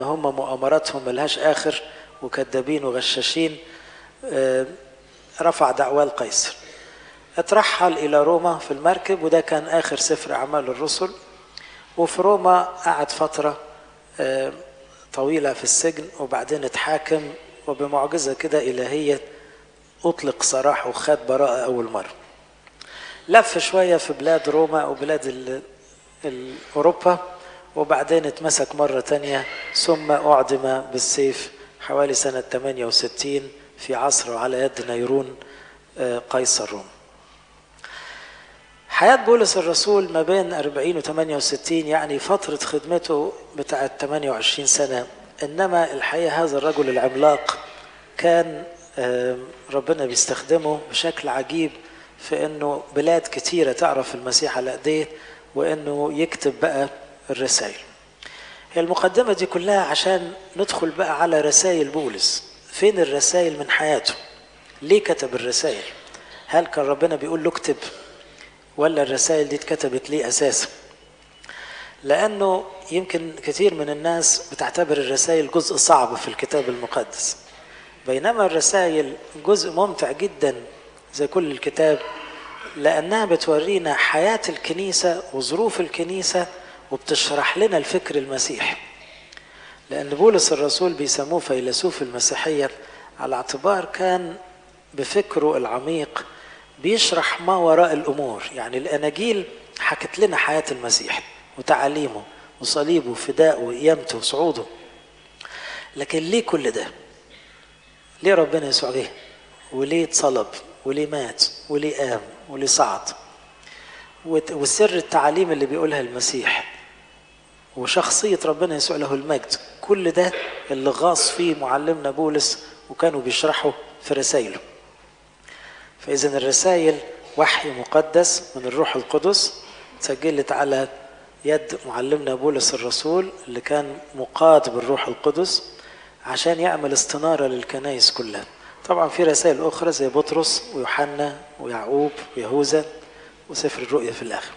هم مؤامراتهم ملهاش آخر وكذابين وغشاشين رفع دعواه لقيصر اترحل إلى روما في المركب وده كان آخر سفر أعمال الرسل وفي روما قعد فترة طويلة في السجن وبعدين اتحاكم وبمعجزة كده إلهية أطلق سراح وخد براءة أول مرة لف شوية في بلاد روما وبلاد أوروبا وبعدين اتمسك مرة تانية ثم أعدم بالسيف حوالي سنة 68 في عصره على يد نيرون قيصر روم حياة بولس الرسول ما بين 40 و 68 يعني فترة خدمته بتاعت 28 سنة إنما الحقيقة هذا الرجل العملاق كان ربنا بيستخدمه بشكل عجيب في انه بلاد كتيرة تعرف المسيح على ايديه وانه يكتب بقى الرسائل هي المقدمة دي كلها عشان ندخل بقى على رسائل بولس فين الرسائل من حياته ليه كتب الرسائل هل كان ربنا بيقول له اكتب ولا الرسائل دي اتكتبت ليه اساسا لانه يمكن كثير من الناس بتعتبر الرسائل جزء صعب في الكتاب المقدس بينما الرسائل جزء ممتع جدا زي كل الكتاب لانها بتورينا حياه الكنيسه وظروف الكنيسه وبتشرح لنا الفكر المسيحي لان بولس الرسول بيسموه فيلسوف المسيحيه على اعتبار كان بفكره العميق بيشرح ما وراء الامور يعني الاناجيل حكت لنا حياه المسيح وتعاليمه وصليبه وفدائه وقيامته وصعوده لكن ليه كل ده ليه ربنا يسوع جه وليه اتصلب وليه مات وليه قام وليه صعد وسر التعاليم اللي بيقولها المسيح وشخصية ربنا يسوع له المجد كل ده اللي غاص فيه معلمنا بولس وكانوا بيشرحوا في رسائله فإذا الرسائل وحي مقدس من الروح القدس سجلت على يد معلمنا بولس الرسول اللي كان مقاد بالروح القدس عشان يعمل استنارة للكنائس كلها طبعا في رسائل أخرى زي بطرس ويوحنا ويعقوب ويهوذا وسفر الرؤيا في الآخر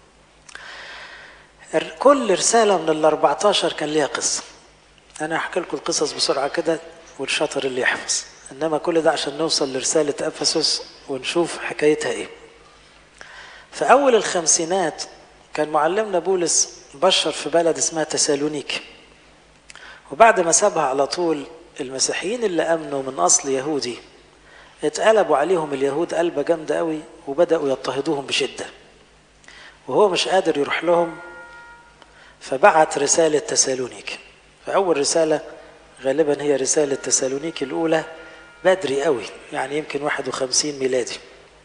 كل رسالة من ال 14 كان ليها قصة أنا هحكي لكم القصص بسرعة كده والشاطر اللي يحفظ إنما كل ده عشان نوصل لرسالة أفسس ونشوف حكايتها إيه في أول الخمسينات كان معلمنا بولس بشر في بلد اسمها تسالونيك وبعد ما سابها على طول المسيحيين اللي امنوا من اصل يهودي اتقلبوا عليهم اليهود قلبه جامده قوي وبداوا يضطهدوهم بشده وهو مش قادر يروح لهم فبعت رساله تسالونيك فاول رساله غالبا هي رساله تسالونيك الاولى بدري قوي يعني يمكن 51 ميلادي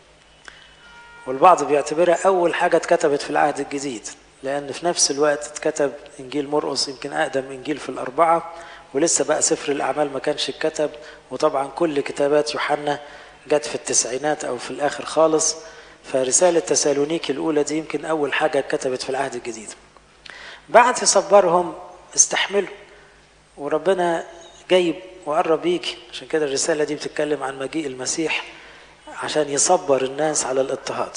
والبعض بيعتبرها اول حاجه اتكتبت في العهد الجديد لأن في نفس الوقت اتكتب إنجيل مرقس يمكن أقدم إنجيل في الأربعة ولسه بقى سفر الأعمال ما كانش اتكتب وطبعا كل كتابات يوحنا جت في التسعينات أو في الآخر خالص فرسالة تسالونيك الأولى دي يمكن أول حاجة اتكتبت في العهد الجديد بعد يصبرهم استحملوا وربنا جايب وقرب يجي عشان كده الرسالة دي بتتكلم عن مجيء المسيح عشان يصبر الناس على الاضطهاد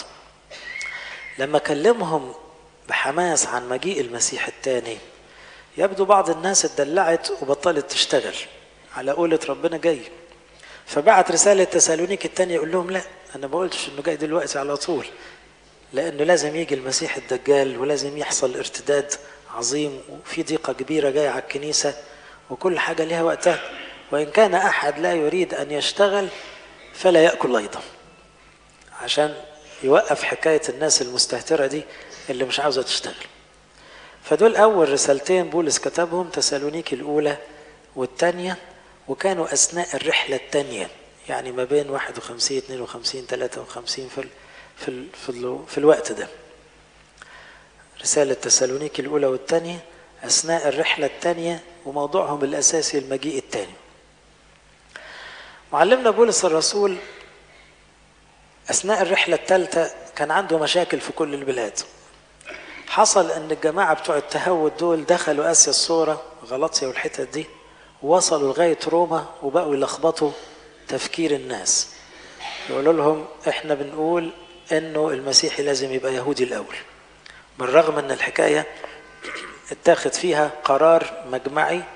لما كلمهم بحماس عن مجيء المسيح الثاني يبدو بعض الناس اتدلعت وبطلت تشتغل على قولة ربنا جاي فبعت رسالة تسالونيك الثانية يقول لهم لا أنا ما قلتش إنه جاي دلوقتي على طول لأنه لازم يجي المسيح الدجال ولازم يحصل ارتداد عظيم وفي ضيقة كبيرة جاية على الكنيسة وكل حاجة لها وقتها وإن كان أحد لا يريد أن يشتغل فلا يأكل أيضا عشان يوقف حكاية الناس المستهترة دي اللي مش عاوزة تشتغل فدول أول رسالتين بولس كتبهم تسالونيك الأولى والثانية وكانوا أثناء الرحلة الثانية يعني ما بين 51 52 53 في ال في ال في, ال في الوقت ده رسالة تسالونيك الأولى والثانية أثناء الرحلة الثانية وموضوعهم الأساسي المجيء الثاني معلمنا بولس الرسول أثناء الرحلة الثالثة كان عنده مشاكل في كل البلاد حصل ان الجماعة بتوع التهود دول دخلوا اسيا الصورة غلطيا والحتت دي ووصلوا لغاية روما وبقوا يلخبطوا تفكير الناس يقولوا لهم احنا بنقول انه المسيحي لازم يبقى يهودي الاول بالرغم ان الحكاية اتاخد فيها قرار مجمعي